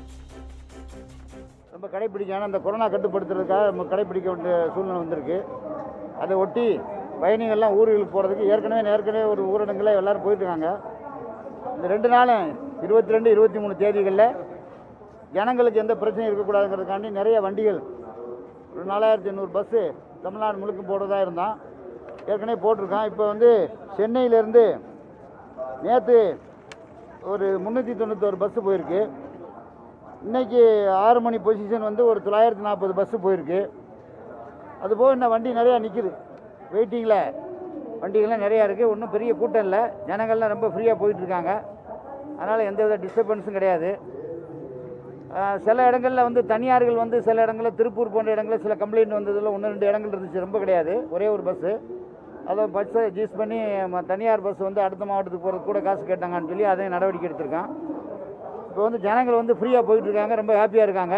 ரொம்ப கடைப்பிடிக்கணும் அந்த கொரோனா கட்டுப்படுத்துறதுக்காக நம்ம கடைப்பிடிக்க வேண்டிய சூழ்நிலை வந்திருக்கு அதை ஒட்டி பயணிகள்லாம் ஊர்களுக்கு போகிறதுக்கு ஏற்கனவே ஏற்கனவே ஒரு ஊரடங்கில் எல்லாரும் போயிட்டுருக்காங்க இந்த ரெண்டு நாளும் இருபத்தி ரெண்டு இருபத்தி மூணு தேதிகளில் ஜனங்களுக்கு எந்த பிரச்சனையும் இருக்கக்கூடாதுங்கிறதுக்காண்டி நிறைய வண்டிகள் ஒரு நாலாயிரத்தி எண்ணூறு பஸ்ஸு தமிழ்நாடு முழுக்க போடுறதா இருந்தான் ஏற்கனவே போட்டிருக்கான் இப்போ வந்து சென்னையிலேருந்து நேற்று ஒரு முந்நூற்றி தொண்ணூத்தோரு பஸ்ஸு போயிருக்கு இன்னைக்கு ஆறு மணி பொசிஷன் வந்து ஒரு தொள்ளாயிரத்தி நாற்பது பஸ்ஸு போயிருக்கு அதுபோக இன்னும் வண்டி நிறையா நிற்கிது வெயிட்டிங்கில் வண்டிகள்லாம் நிறையா இருக்குது ஒன்றும் பெரிய கூட்டம் இல்லை ஜனங்கள்லாம் ரொம்ப ஃப்ரீயாக போயிட்டுருக்காங்க அதனால் எந்த வித டிஸ்டர்பன்ஸும் கிடையாது ஆஹ் சில இடங்களில் வந்து தனியார்கள் வந்து சில இடங்களில் திருப்பூர் போன்ற இடங்களில் சில கம்ப்ளைண்ட் வந்ததில் ஒன்று ரெண்டு இடங்கள் இருந்துச்சு ரொம்ப கிடையாது ஒரே ஒரு பஸ்ஸு அதை பஸ்ஸை ஜூஸ் பண்ணி ம- தனியார் பஸ் வந்து அடுத்த மாவட்டத்துக்கு போகிறது கூட காசு கேட்டாங்கன்னு சொல்லி அதையும் நடவடிக்கை எடுத்திருக்கான் இப்போ வந்து ஜனங்கள் வந்து ஃப்ரீயாக போயிட்டு இருக்காங்க ரொம்ப ஹாப்பியாக இருக்காங்க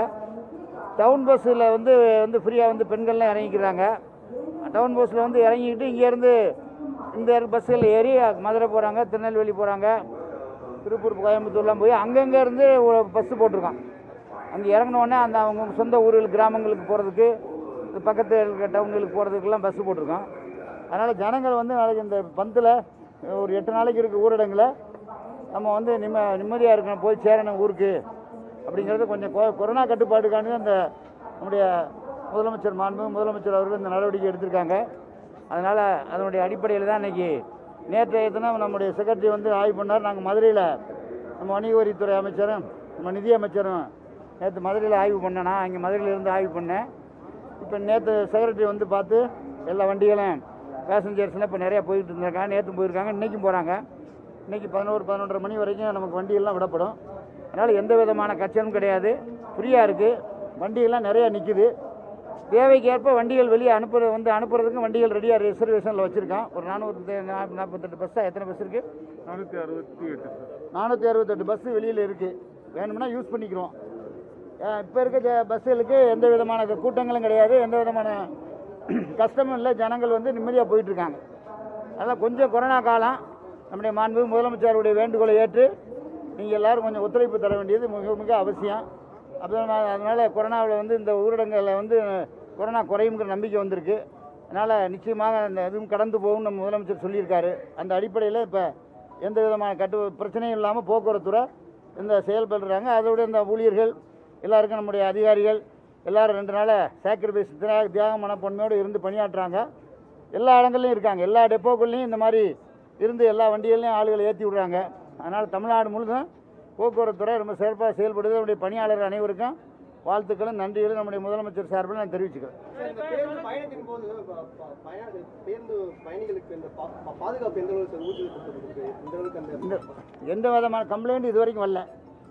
டவுன் பஸ்ஸில் வந்து வந்து ஃப்ரீயாக வந்து பெண்கள்லாம் இறங்கிக்கிறாங்க டவுன் பஸ்ஸில் வந்து இறங்கிக்கிட்டு இங்கேருந்து இந்த பஸ்ஸில் ஏறி மதுரை போகிறாங்க திருநெல்வேலி போகிறாங்க திருப்பூர் கோயம்புத்தூர்லாம் போய் அங்கங்கே இருந்து ஒரு பஸ்ஸு போட்டிருக்கான் அங்கே இறங்கின உடனே அந்த அவங்க சொந்த ஊர்கள் கிராமங்களுக்கு போகிறதுக்கு பக்கத்து இருக்க டவுன்களுக்கு போகிறதுக்கெல்லாம் பஸ்ஸு போட்டிருக்கோம் அதனால் ஜனங்கள் வந்து நாளைக்கு இந்த பந்தில் ஒரு எட்டு நாளைக்கு இருக்க ஊரடங்கில் நம்ம வந்து நிம்ம நிம்மதியாக இருக்கணும் போய் சேரணும் ஊருக்கு அப்படிங்கிறது கொஞ்சம் கொ கொரோனா கட்டுப்பாட்டுக்காண்டி தான் இந்த நம்முடைய முதலமைச்சர் மாண்பு முதலமைச்சர் அவர்கள் இந்த நடவடிக்கை எடுத்திருக்காங்க அதனால் அதனுடைய அடிப்படையில் தான் இன்றைக்கி நேற்றைய தினம் நம்முடைய செக்ரட்டரி வந்து ஆய்வு பண்ணார் நாங்கள் மதுரையில் நம்ம வணிக வரித்துறை அமைச்சரும் நம்ம நிதி அமைச்சரும் நேற்று மதுரையில் ஆய்வு பண்ணேன் நான் இங்கே மதுரையில் இருந்து ஆய்வு பண்ணேன் இப்போ நேற்று செக்ரட்டரி வந்து பார்த்து எல்லா வண்டிகளும் பேசஞ்சர்ஸ்லாம் இப்போ நிறையா போயிட்டு இருந்திருக்காங்க நேற்று போயிருக்காங்க இன்றைக்கும் போகிறாங்க இன்றைக்கி பதினோரு பதினொன்றரை மணி வரைக்கும் நமக்கு வண்டியெல்லாம் விடப்படும் அதனால் எந்த விதமான கச்சனும் கிடையாது ஃப்ரீயாக இருக்குது வண்டியெல்லாம் நிறையா நிற்குது தேவைக்கு ஏற்ப வண்டிகள் வெளியே அனுப்புறது வந்து அனுப்புறதுக்கும் வண்டிகள் ரெடியாக ரிசர்வேஷனில் வச்சுருக்கான் ஒரு நானூறு நாற்பத்தெட்டு பஸ்ஸாக எத்தனை பஸ் இருக்குது நானூற்றி அறுபத்தி எட்டு சார் நானூற்றி அறுபத்தெட்டு பஸ்ஸு வெளியில் இருக்குது வேணும்னா யூஸ் பண்ணிக்கிறோம் இப்போ இருக்க ஜ- பஸ்ஸுகளுக்கு எந்த விதமான க- கூட்டங்களும் கிடையாது எந்த விதமான கஷ்டமும் இல்லை ஜனங்கள் வந்து நிம்மதியாக போயிட்டுருக்காங்க அதனால் கொஞ்சம் கொரோனா காலம் நம்முடைய மாண்பு முதலமைச்சருடைய வேண்டுகோளை ஏற்று நீங்கள் எல்லாரும் கொஞ்சம் ஒத்துழைப்பு தர வேண்டியது மிக மிக அவசியம் அதனால் அதனால் கொரோனாவில் வந்து இந்த ஊரடங்கில் வந்து கொரோனா குறையுங்கிற நம்பிக்கை வந்திருக்கு அதனால் நிச்சயமாக அந்த இதுவும் கடந்து போகும் நம்ம முதலமைச்சர் சொல்லியிருக்காரு அந்த அடிப்படையில் இப்போ எந்த விதமான கட்டு பிரச்சனையும் இல்லாமல் போக்குவரத்துறை இந்த செயல்படுறாங்க அதோட இந்த ஊழியர்கள் எல்லாருக்கும் நம்முடைய அதிகாரிகள் எல்லாரும் ரெண்டு நாளாக சாக்ரிஃபைஸ் தியாகம் மனப்பான்மையோடு இருந்து பணியாற்றுறாங்க எல்லா இடங்கள்லையும் இருக்காங்க எல்லா டெப்போக்கள்லையும் இந்த மாதிரி இருந்து எல்லா வண்டிகள்லையும் ஆளுகளை ஏற்றி விடுறாங்க அதனால் தமிழ்நாடு முழுதும் போக்குவரத்துறை ரொம்ப சிறப்பாக செயல்படுது நம்முடைய பணியாளர்கள் அனைவருக்கும் வாழ்த்துக்களும் நன்றிகளும் நம்முடைய முதலமைச்சர் சார்பில் நான் தெரிவிச்சுக்கிறேன் சார், இந்த பேருந்து பயணத்தின் போது ப- ப- பயண- பேருந்து பயணிகளுக்கு இந்த பா- பா- பாதுகாப்பு எந்த அளவுக்கு சார் ஊர்ஜிதப்படுத்தப்பட்டிருக்கு இந்த அளவுக்கு அந்த இந்த எந்த விதமான கம்ப்ளைண்ட் இது வரைக்கும் வரல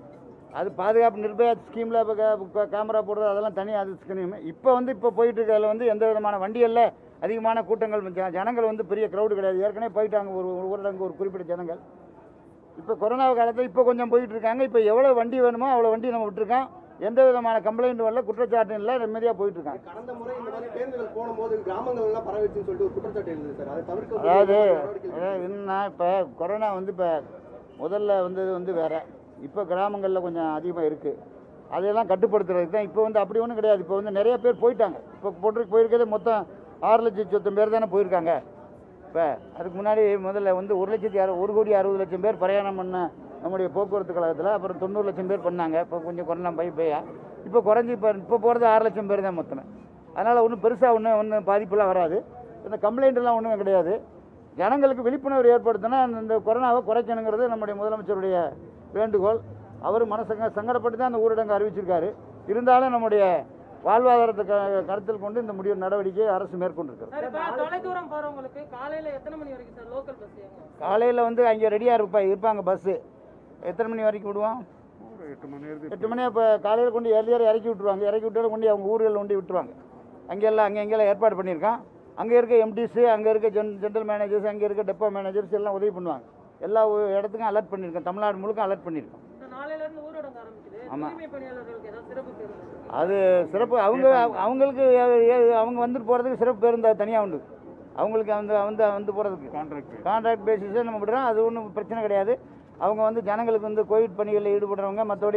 அது பாதுகாப்பு நிர்பயா ஸ்கீமில் இப்போ கேமரா போடுறது அதெல்லாம் தனி அது ஸ்கீம் இப்போ வந்து இப்போ போயிட்டு இருக்கிறதுல வந்து எந்த விதமான வண்டிகளில் அதிகமான கூட்டங்கள் ஜ- ஜனங்கள் வந்து பெரிய க்ரௌடு கிடையாது ஏற்கனவே போயிட்டாங்க ஒரு ஒரு ஊரடங்கு ஒரு குறிப்பிட்ட ஜனங்கள் இப்போ கொரோனா காலத்தில் இப்போ கொஞ்சம் போயிட்டு இருக்காங்க இப்போ எவ்வளோ வண்டி வேணுமோ அவ்வளோ வண்டி நம்ம விட்டுருக்கோம் எந்த விதமான கம்ப்ளைண்ட் வரல குற்றச்சாட்டும் இல்லை நிம்மதியாக போயிட்டு இருக்காங்க கடந்த முறை இந்த மாதிரி பேருந்துகள் போகும்போது கிராமங்கள் எல்லாம் பரவிச்சுன்னு சொல்லிட்டு ஒரு குற்றச்சாட்டு இருந்தது சார் அதை தவிர்க்க அதாவது நடவடிக்கை அதாவது என்னன்னா இப்போ கொரோனா வந்து இப்போ முதல்ல வந்தது வந்து வேற இப்போ கிராமங்களில் கொஞ்சம் அதிகமாக இருக்குது அதையெல்லாம் கட்டுப்படுத்துறதுக்கு தான் இப்போ வந்து அப்படி ஒன்றும் கிடையாது இப்போ வந்து நிறைய பேர் போயிட்டாங்க இப்போ போட்டு போயிருக்கிறது மொத்தம் ஆறு லட்சத்தி சொத்தம் பேர் தானே போயிருக்காங்க இப்போ அதுக்கு முன்னாடி முதல்ல வந்து ஒரு லட்சத்தி அறு ஒரு கோடி அறுபது லட்சம் பேர் பிரயாணம் பண்ண நம்முடைய போக்குவரத்து கழகத்தில் அப்புறம் தொண்ணூறு லட்சம் பேர் பண்ணாங்க இப்போ கொஞ்சம் கொரோனா பை பையா இப்போ குறைஞ்சி இப்போ இப்போ போகிறது ஆறு லட்சம் பேர் தான் மொத்தமே அதனால் ஒன்றும் பெருசாக ஒன்றும் ஒன்றும் பாதிப்புலாம் வராது இந்த கம்ப்ளைண்ட் எல்லாம் ஒன்றுமே கிடையாது ஜனங்களுக்கு விழிப்புணர்வு ஏற்படுத்தினா இந்த கொரோனாவை குறைக்கணுங்கிறது நம்முடைய முதலமைச்சருடைய வேண்டுகோள் அவர் மனசங்க சங்கடப்பட்டு தான் அந்த ஊரடங்கு அறிவிச்சிருக்காரு இருந்தாலும் நம்முடைய வாழ்வாதாரத்தை க- கருத்தில் கொண்டு இந்த முடிவு நடவடிக்கையை அரசு மேற்கொண்டிருக்கிறது சார் இப்போ தொலைதூரம் போறவங்களுக்கு காலையில எத்தனை மணி வரைக்கும் சார் லோக்கல் பஸ் இயங்கும் காலையில் வந்து அங்கே ரெடியாக இருப்பா இருப்பாங்க பஸ்ஸு எத்தனை மணி வரைக்கும் விடுவோம் ஒரு எட்டு மணி நேரத்துக்கு எட்டு மணி இப்போ காலையில் கொண்டு ஏர்லியர் இறக்கி விட்டுருவாங்க இறக்கி விட்டாலும் கொண்டு அவங்க ஊர்களில் கொண்டு விட்டுருவாங்க அங்கெல்லாம் அங்கே எங்கெல்லாம் ஏற்பாடு பண்ணியிருக்கான் அங்கே இருக்க எம்டிஸு அங்கே இருக்க ஜென் ஜென்ரல் மேனேஜர்ஸ் அங்கே இருக்க டெப்போ மேனேஜர்ஸ் எல்லாம் உதவி பண்ணுவாங்க எல்லா ஊ- இடத்துக்கும் அலர்ட் பண்ணியிருக்கோம் தமிழ்நாடு முழுக்க அலர்ட் பண்ணியிருக்கோம் இந்த நாளையில இருந்து ஊரடங்கு ஆரம்பிக்குது ஆமா. தூய்மை பணியாளர்களுக்கு ஏதாவது சிறப்பு பேருந்து அது சிறப்பு அவங்க அவங்களுக்கு ஏ- ஏ- அவங்க வந்துட்டு போகிறதுக்கு சிறப்பு பேருந்து தனியாக உண்டு அவங்களுக்கு வந்து வந்து வந்து போகிறதுக்கு கான்ட்ராக்ட் கான்ட்ராக்ட் பேசிஸே நம்ம விடுறோம் அது ஒன்றும் பிரச்சனை கிடையாது அவங்க வந்து ஜனங்களுக்கு வந்து கோவிட் பணிகளில் ஈடுபடுறவங்க மற்றபடி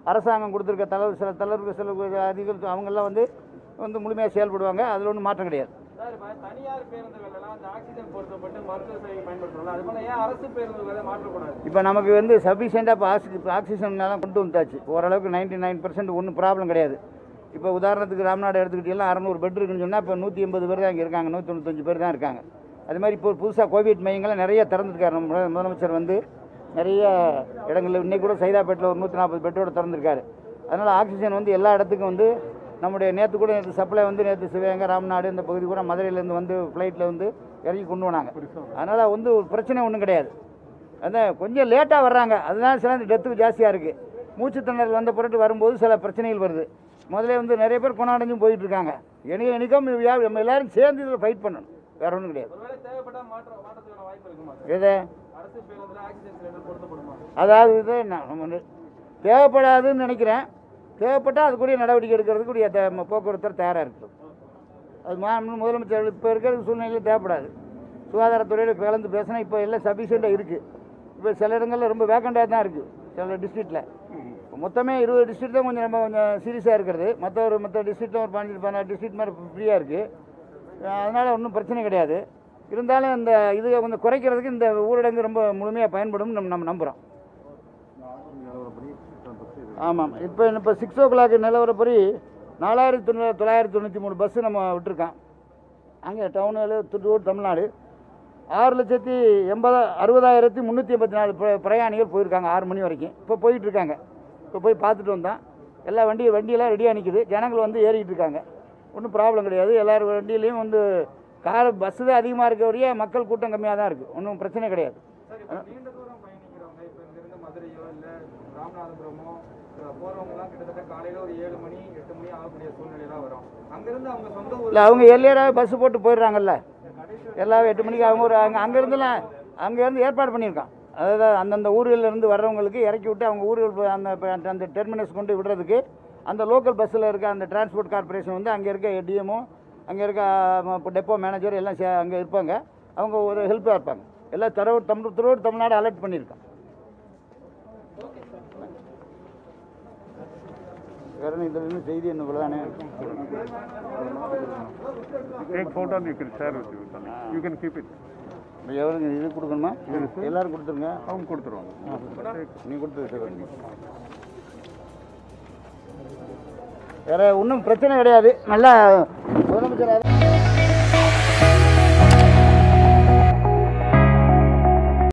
அரசாங்கம் கொடுத்துருக்க தளர்வு சில தளர்வு சில அதிகம் அவங்கெல்லாம் வந்து வந்து முழுமையாக செயல்படுவாங்க அதில் ஒன்றும் மாற்றம் கிடையாது சார் இப்போ தனியார் பேருந்துகள் எல்லாம் அந்த ஆக்சிஜன் பொருத்தப்பட்டு மருத்துவ சேவை பயன்படுத்துறோம்ல அது போல ஏன் அரசு பேருந்துகளை மாற்றக்கூடாது இப்போ நமக்கு வந்து சஃபிஷியண்டாக இப்போ ஆக்சி இப்போ ஆக்சிஜன்லாம் கொண்டு வந்தாச்சு ஓரளவுக்கு நைன்டி நைன் பர்சன்ட் ஒன்றும் ப்ராப்ளம் கிடையாது இப்போ உதாரணத்துக்கு ராம்நாடு எடுத்துக்கிட்டீங்கன்னா அறநூறு பெட் இருக்குன்னு சொன்னால் இப்போ நூற்றி எண்பது பேர் தான் இங்கே இருக்காங்க நூற்றி தொண்ணூத்தஞ்சு பேர் தான் இருக்காங்க அது மாதிரி இப்போ புதுசாக கோவிட் மையங்களை நிறைய திறந்துருக்காரு நம்ம முதல- முதலமைச்சர் வந்து நிறைய இடங்களில் இன்னைக்கு கூட சைதாப்பேட்டில் ஒரு நூற்றி நாற்பது பெட்டோட திறந்துருக்காரு அதனால் ஆக்சிஜன் வந்து எல்லா இடத்துக்கும் வந்து நம்முடைய நேற்று கூட நேற்று சப்ளை வந்து நேற்று சிவகங்கை ராம்நாடு இந்த பகுதி கூட மதுரையிலேருந்து வந்து ஃப்ளைட்டில் வந்து இறங்கி கொண்டு வந்தாங்க அதனால் வந்து ஒரு பிரச்சனை ஒன்றும் கிடையாது அதான் கொஞ்சம் லேட்டாக வர்றாங்க அதனால சில டெத்து ஜாஸ்தியாக இருக்குது மூச்சு திணறல் வந்த பிறகு வரும்போது சில பிரச்சனைகள் வருது முதல்ல வந்து நிறைய பேர் கொண்டாடஞ்சும் போயிட்டு இருக்காங்க எனக்கு எனக்கும் நம்ம எல்லாரும் சேர்ந்து இதில் ஃபைட் பண்ணணும் வேற ஒன்றும் கிடையாது ஒருவேளை தேவைப்பட்டா மாற்ற மாற்றத்துக்கான வாய்ப்பு இருக்குமா சார் எதை அரசு பேருந்துல ஆக்சிஜன் சிலிண்டர் பொருத்தப்படுமா அதாவது இது நான் நம்ம வந்து தேவைப்படாதுன்னு நினைக்கிறேன் தேவைப்பட்டால் அதுக்குரிய நடவடிக்கை எடுக்கிறதுக்குரிய த- ம- போக்குவரத்து தயாராக இருக்குது அது மா முதலமைச்சர் இப்போ இருக்கிற சூழ்நிலையில் தேவைப்படாது சுகாதாரத்துறையில் கலந்து பேசினா இப்போ எல்லாம் சஃபிஷியண்ட்டாக இருக்குது இப்போ சில இடங்களில் ரொம்ப வேக்கண்டாக தான் இருக்குது சில டிஸ்ட்ரிக்டில் மொத்தமே இருபது டிஸ்ட்ரிக்ட் தான் கொஞ்சம் நம்ம கொஞ்சம் சீரியஸாக இருக்கிறது மற்ற ஒரு மற்ற டிஸ்ட்ரிக்டில் ஒரு பதினஞ்சு பதினாறு டிஸ்ட்ரிக்ட் மாதிரி ஃப்ரீயாக இருக்குது அதனால் ஒன்றும் பிரச்சனை கிடையாது இருந்தாலும் இந்த இது கொஞ்சம் குறைக்கிறதுக்கு இந்த ஊரடங்கு ரொம்ப முழுமையாக பயன்படும் நம்ம நம்ம நம்புகிறோம் ஆமாம் இப்போ இப்போ சிக்ஸ் ஓ கிளாக் நிலவரப்படி நாலாயிரத்தி தொண்ணூ தொள்ளாயிரத்தி தொண்ணூற்றி மூணு பஸ்ஸு நம்ம விட்டுருக்கோம் அங்கே டவுனில் திருச்சூர் தமிழ்நாடு ஆறு லட்சத்தி எண்பதா அறுபதாயிரத்தி முந்நூற்றி எண்பத்தி நாலு பிர- பிரயாணிகள் போயிருக்காங்க ஆறு மணி வரைக்கும் இப்போ போயிட்டு இருக்காங்க இப்போ போய் பார்த்துட்டு வந்தோம் எல்லா வண்டி வண்டியெல்லாம் ரெடியாக நிற்குது ஜனங்கள் வந்து ஏறிக்கிட்டு இருக்காங்க ஒன்றும் ப்ராப்ளம் கிடையாது எல்லார் வண்டியிலையும் வந்து கார் பஸ்ஸு தான் அதிகமாக இருக்க வரைய மக்கள் கூட்டம் கம்மியாக தான் இருக்குது ஒன்றும் பிரச்சனை கிடையாது சார் இப்போ நீண்ட தூரம் பயணிக்கிறவங்க இப்போ இங்கிருந்து மதுரையோ இல்லை ராமநாதபுரமோ அஹ் போறவங்கலாம் கிட்டத்தட்ட காலையில ஒரு ஏழு மணி எட்டு மணி ஆகக்கூடிய சூழ்நிலையெல்லாம் வரும் அங்கிருந்து அவங்க சொந்த ஊர் இல்லை அவங்க எல்லையராக பஸ்ஸு போட்டு போயிடுறாங்கல்ல எல்லாம் எட்டு மணிக்கு அவங்க ஒரு அங்கே அங்கேருந்துலாம் அங்கேருந்து ஏற்பாடு பண்ணியிருக்கான் அதாவது அந்தந்த ஊர்களில் இருந்து வர்றவங்களுக்கு இறக்கி விட்டு அவங்க ஊர்கள் போய் அந்த இப்ப அந்த டெர்மினஸ் கொண்டு விடுறதுக்கு அந்த லோக்கல் பஸ்ஸில் இருக்க அந்த டிரான்ஸ்போர்ட் கார்ப்பரேஷன் வந்து அங்கே இருக்க டிஎம்ஓ அங்கே இருக்க டெப்போ மேனேஜர் எல்லாம் சே அங்கே இருப்பாங்க அவங்க ஒரு ஹெல்ப்பாக இருப்பாங்க எல்லாம் தரவு தமிழ் திருவூர் தமிழ்நாடு அலர்ட் பண்ணியிருக்கான் வேறு இதில் இன்னும் செய்தி என்ன இவ்வளோதானே Take photo and you can share with you. You can keep it. இப்போ எவ்வளோங்க இது கொடுக்கணுமா எல்லாரும் கொடுத்துருங்க அவங்க கொடுத்துருவாங்க நீ கொடுத்து வேற ஒன்றும் பிரச்சனை கிடையாது நல்லா முதலமைச்சர்